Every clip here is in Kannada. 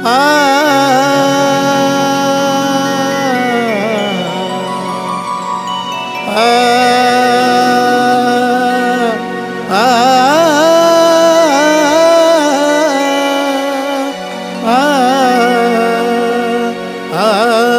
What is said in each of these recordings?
ಆ ಆ ಆ ಆ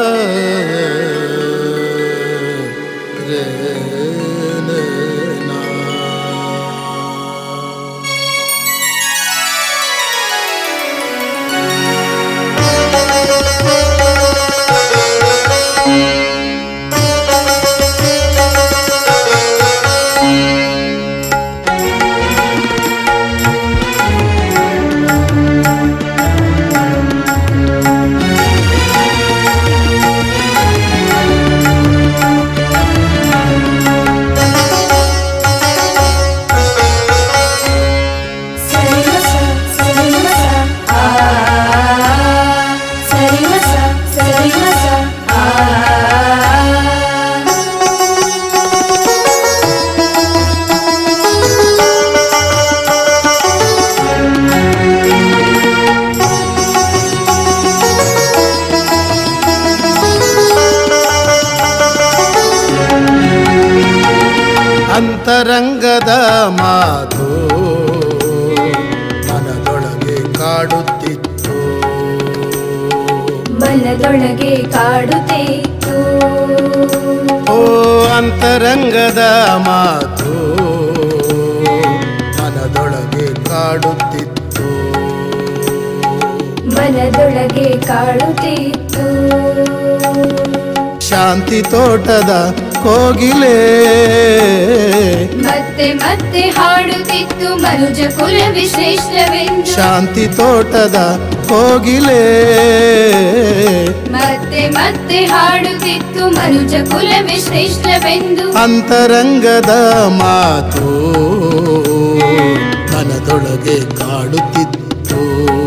ಸರಿಮಸ ಸರಿಮಸ ಆ ಸರಿಮಸ ಸರಿಮಸ ಆ ಅಂತರಂಗದ ಮಾತು ಮನದೊಳಗೆ ಕಾಡುತ್ತಿತ್ತು ಮನದೊಳಗೆ ಕಾಡುತ್ತಿತ್ತು ಓ ಅಂತರಂಗದ ಮಾತು ಮನದೊಳಗೆ ಕಾಡುತ್ತಿತ್ತು ಮನದೊಳಗೆ ಕಾಡುತ್ತಿತ್ತು ಶಾಂತಿ ತೋಟದ ಕೋಗಿಲೆ ಮತ್ತೆ ಮತ್ತೆ ಹಾಡುತ್ತಿತ್ತು ಮನುಜ ಕುಲ ವಿಶ್ರೇಷ್ಠವೆಂದು ಶಾಂತಿ ತೋಟದ ಕೋಗಿಲೆ ಮತ್ತೆ ಮತ್ತೆ ಹಾಡುತ್ತಿತ್ತು ಮನುಜ ಕುಲ ವಿಶ್ರೇಷ್ಠವೆಂದು ಅಂತರಂಗದ ಮಾತು ಮನದೊಳಗೆ ಕಾಡುತ್ತಿತ್ತು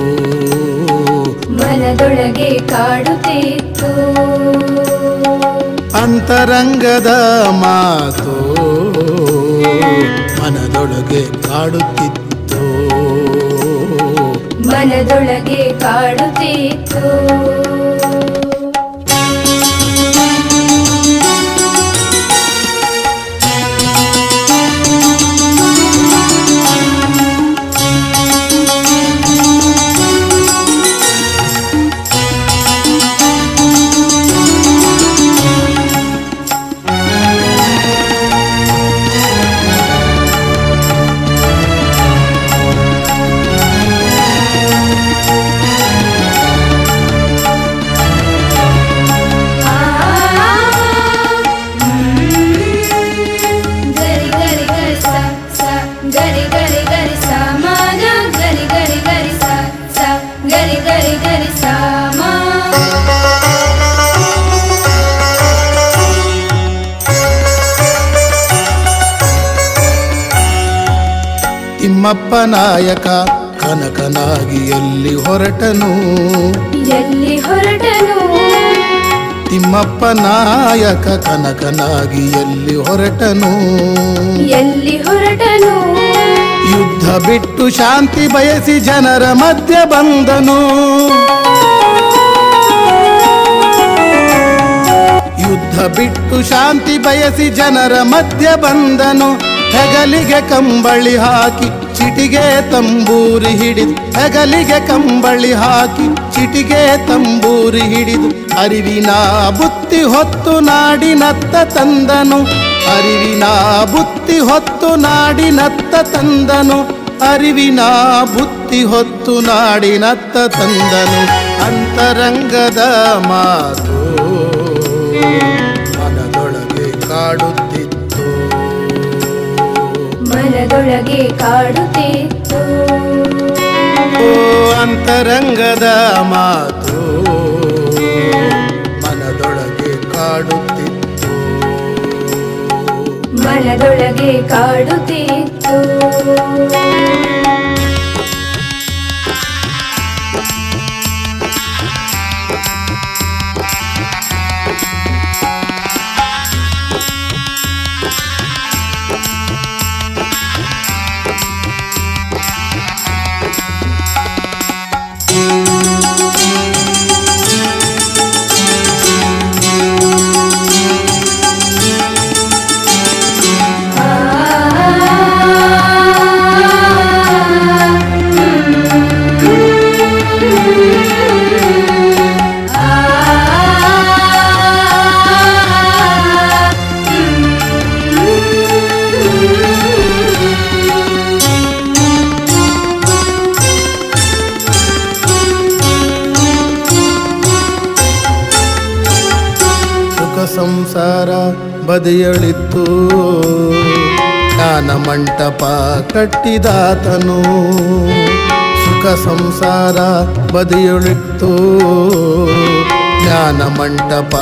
ಮನದೊಳಗೆ ಕಾಡುತ್ತಿತ್ತು ಅಂತರಂಗದ ಮಾತು ಮನದೊಳಗೆ ಕಾಡುತ್ತಿತ್ತು ಮನದೊಳಗೆ ಕಾಡುತ್ತಿತ್ತು ಗರಿ ಗರಿ ಗರಿ ಸ ಸ ಗರಿ ಗರಿ ಗರಿ ಸ ಮಾನ ಗರಿ ಗರಿ ಗರಿ ಸ ಸ ಗರಿ ಗರಿ ಗರಿ ಸ ಮಾ ತಿಮ್ಮಪ್ಪ ನಾಯಕ ಕನಕನಾಗಿ ಎಲ್ಲಿ ಹೊರಟನು ಎಲ್ಲಿ ಹೊರಟನು ತಿಮ್ಮಪ್ಪ ನಾಯಕ ಕನಕನಾಗಿ ಎಲ್ಲಿ ಹೊರಟನು ಎಲ್ಲಿ ಹೊರಟನು ಯುದ್ಧ ಬಿಟ್ಟು ಶಾಂತಿ ಬಯಸಿ ಜನರ ಮಧ್ಯ ಬಂದನು ಯುದ್ಧ ಬಿಟ್ಟು ಶಾಂತಿ ಬಯಸಿ ಜನರ ಮಧ್ಯ ಬಂದನು ಹೆಗಲಿಗೆ ಕಂಬಳಿ ಹಾಕಿ ಚಿಟಿಗೆ ತಂಬೂರಿ ಹಿಡಿದು ಹೆಗಲಿಗೆ ಕಂಬಳಿ ಹಾಕಿ ಚಿಟಿಗೆ ತಂಬೂರಿ ಹಿಡಿದು ಅರಿವಿನ ಬುತ್ತಿ ಹೊತ್ತು ನಾಡಿನತ್ತ ತಂದನು ಅರಿವಿನ ಬುತ್ತಿ ಹೊತ್ತು ನಾಡಿನತ್ತ ತಂದನು ಅರಿವಿನ ಬುತ್ತಿ ಹೊತ್ತು ನಾಡಿನತ್ತ ತಂದನು ಅಂತರಂಗದ ಮಾತು ಮನದೊಳಗೆ ಕಾಡುತ್ತಿತ್ತು ಮನದೊಳಗೆ ಕಾಡುತ್ತಿತ್ತು ಓ ಅಂತರಂಗದ ಮಾತು ಮನದೊಳಗೆ ಕಾಡುತ್ತಿತ್ತು ಮನದೊಳಗೆ ಕಾಡುತ್ತಿತ್ತು ಆ ಸಂಸಾರ ಬದಿಯಳಿತ್ತು ಜ್ಞಾನ ಮಂಟಪ ಕಟ್ಟಿದಾತನು ಸುಖ ಸಂಸಾರ ಬದಿಯೊಳಿತ್ತು ಜ್ಞಾನ ಮಂಟಪ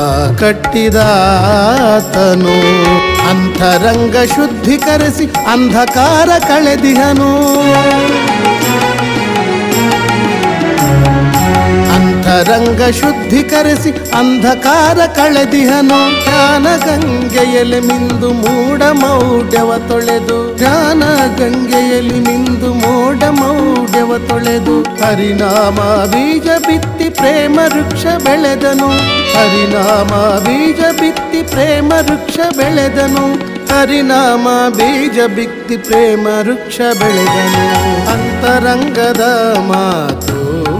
ಕಟ್ಟಿದಾತನು ಅಂತರಂಗ ಶುದ್ಧೀಕರಿಸಿ ಅಂಧಕಾರ ಕಳೆದಿಹನು ಅಂತರಂಗ ಶುದ್ಧೀಕರಿಸಿ ಅಂಧಕಾರ ಕಳೆದಿಹನು ಜ್ಞಾನ ಗಂಗೆಯಲ್ಲಿ ಮಿಂದು ಮೂಡ ಮೌಢ್ಯವ ತೊಳೆದು ಜ್ಞಾನ ಗಂಗೆಯಲ್ಲಿ ಮಿಂದು ಮೋಡ ಮೌಢ್ಯವ ತೊಳೆದು ಹರಿನಾಮ ಬೀಜ ಬಿತ್ತಿ ಪ್ರೇಮ ವೃಕ್ಷ ಬೆಳೆದನು ಹರಿನಾಮ ಬೀಜ ಬಿತ್ತಿ ಪ್ರೇಮ ವೃಕ್ಷ ಬೆಳೆದನು ಹರಿನಾಮ ಬೀಜ ಬಿತ್ತಿ ಪ್ರೇಮ ವೃಕ್ಷ ಬೆಳೆದನು ಅಂತರಂಗದ ಮಾತು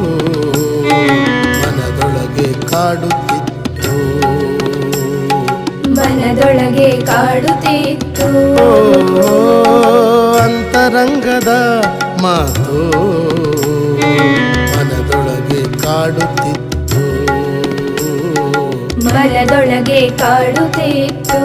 ಮನದೊಳಗೆ ಕಾಡುತ್ತಿತ್ತು ಮನದೊಳಗೆ ಕಾಡುತ್ತಿತ್ತು ಓ, ಅಂತರಂಗದ ಮಾತು ಮನದೊಳಗೆ ಕಾಡುತ್ತಿತ್ತು ಮನದೊಳಗೆ ಕಾಡುತ್ತಿತ್ತು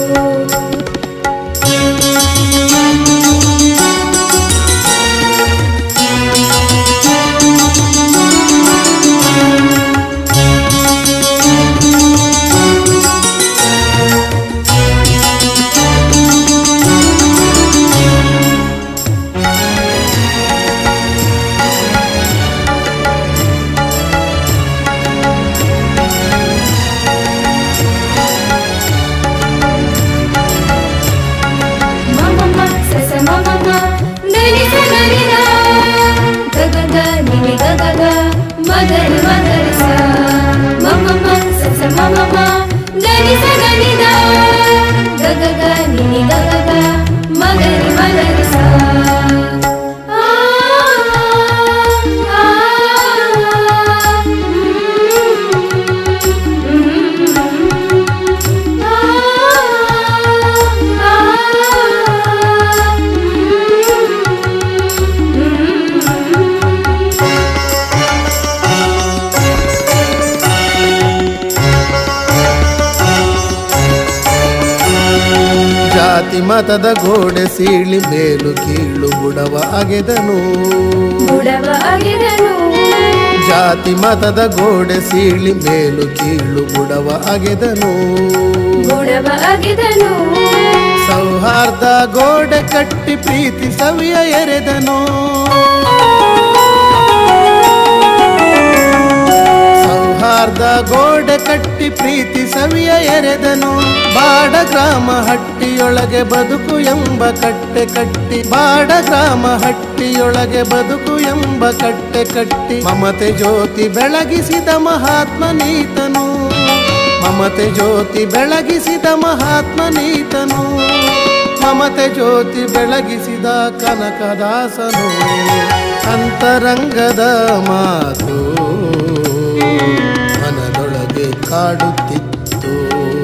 ಮಮಮ ಸಸ ಮಮಮ ನನಿ ಸ ನನಿ ನ ಗಗಗ ನಿನಿ ಗಗಗ ಮಗರಿ ಮಗರಿ ಸ ಮಮಮ ಸಸ ಮಮಮ ನನಿ ಸ ನನಿ ನ ಗಗಗ ನಿನಿ ಗಗಗ ಮಗರಿ ಮಗರಿ ಸ ಆ, ಆ, ಜಾತಿ ಮತದ ಗೋಡೆ ಸೀಳಿ ಮೇಲು ಕೀಳು ಬುಡವ ಅಗೆದನು ಬುಡವ ಅಗೆದನು ಜಾತಿ ಮತದ ಗೋಡೆ ಸೀಳಿ ಮೇಲು ಕೀಳು ಬುಡವ ಅಗೆದನು ಬುಡವ ಅಗೆದನು ಸೌಹಾರ್ದ ಗೋಡೆ ಕಟ್ಟಿ ಪ್ರೀತಿ ಸವಿಯ ಎರೆದನು ಸೌಹಾರ್ದ ಗೋಡೆ ಕಟ್ಟಿ ಪ್ರೀತಿ ಸವಿಯ ಎರೆದನು ಬಾಡ ಗ್ರಾಮ ಹಟ್ಟಿಯೊಳಗೆ ಬದುಕು ಎಂಬ ಕಟ್ಟೆ ಕಟ್ಟಿ ಬಾಡ ಗ್ರಾಮ ಹಟ್ಟಿಯೊಳಗೆ ಬದುಕು ಎಂಬ ಕಟ್ಟೆ ಕಟ್ಟಿ ಮಮತೆ ಜ್ಯೋತಿ ಬೆಳಗಿಸಿದ ಮಹಾತ್ಮ ನೀತನು ಮಮತೆ ಜ್ಯೋತಿ ಬೆಳಗಿಸಿದ ಮಹಾತ್ಮ ನೀತನು ಮಮತೆ ಜ್ಯೋತಿ ಬೆಳಗಿಸಿದ ಕನಕದಾಸನು ಅಂತರಂಗದ ಮಾತು ಮನದೊಳಗೆ ಕಾಡುತ್ತಿತ್ತು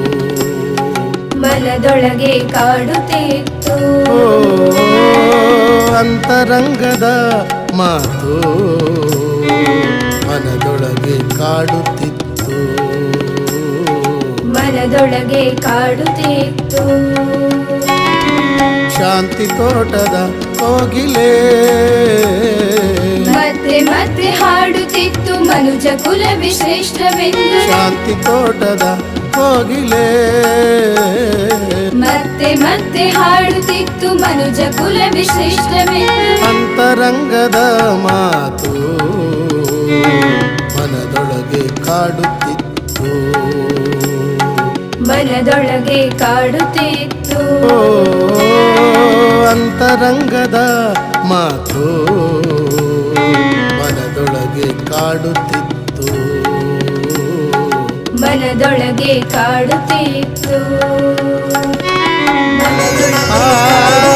ಮನದೊಳಗೆ ಕಾಡುತ್ತಿತ್ತು ಓ ಅಂತರಂಗದ ಮಾತು ಮನದೊಳಗೆ ಕಾಡುತ್ತಿತ್ತು ಮನದೊಳಗೆ ಕಾಡುತ್ತಿತ್ತು ಶಾಂತಿ ತೋಟದ ಕೋಗಿಲೆ ಮತ್ತೆ ಮತ್ತೆ ಹಾಡುತ್ತಿತ್ತು ಮನುಜ ಕುಲವೇ ಶ್ರೇಷ್ಠವೆಂದು ಶಾಂತಿ ತೋಟದ ಕೋಗಿಲೆ ಮತ್ತೆ ಮತ್ತೆ ಹಾಡುತ್ತಿತ್ತು ಮನುಜ ಕುಲವೇ ಶ್ರೇಷ್ಠವೆಂದು ಅಂತರಂಗದ ಮಾತು ಮನದೊಳಗೆ ಕಾಡುತ್ತಿತ್ತು ಮನದೊಳಗೆ ಕಾಡುತ್ತಿತ್ತು ಓ ಅಂತರಂಗದ ಮಾತು ಮನದೊಳಗೆ ಕಾಡುತ್ತಿತ್ತು ಮನದೊಳಗೆ ಕಾಡುತ್ತಿತ್ತು ಆ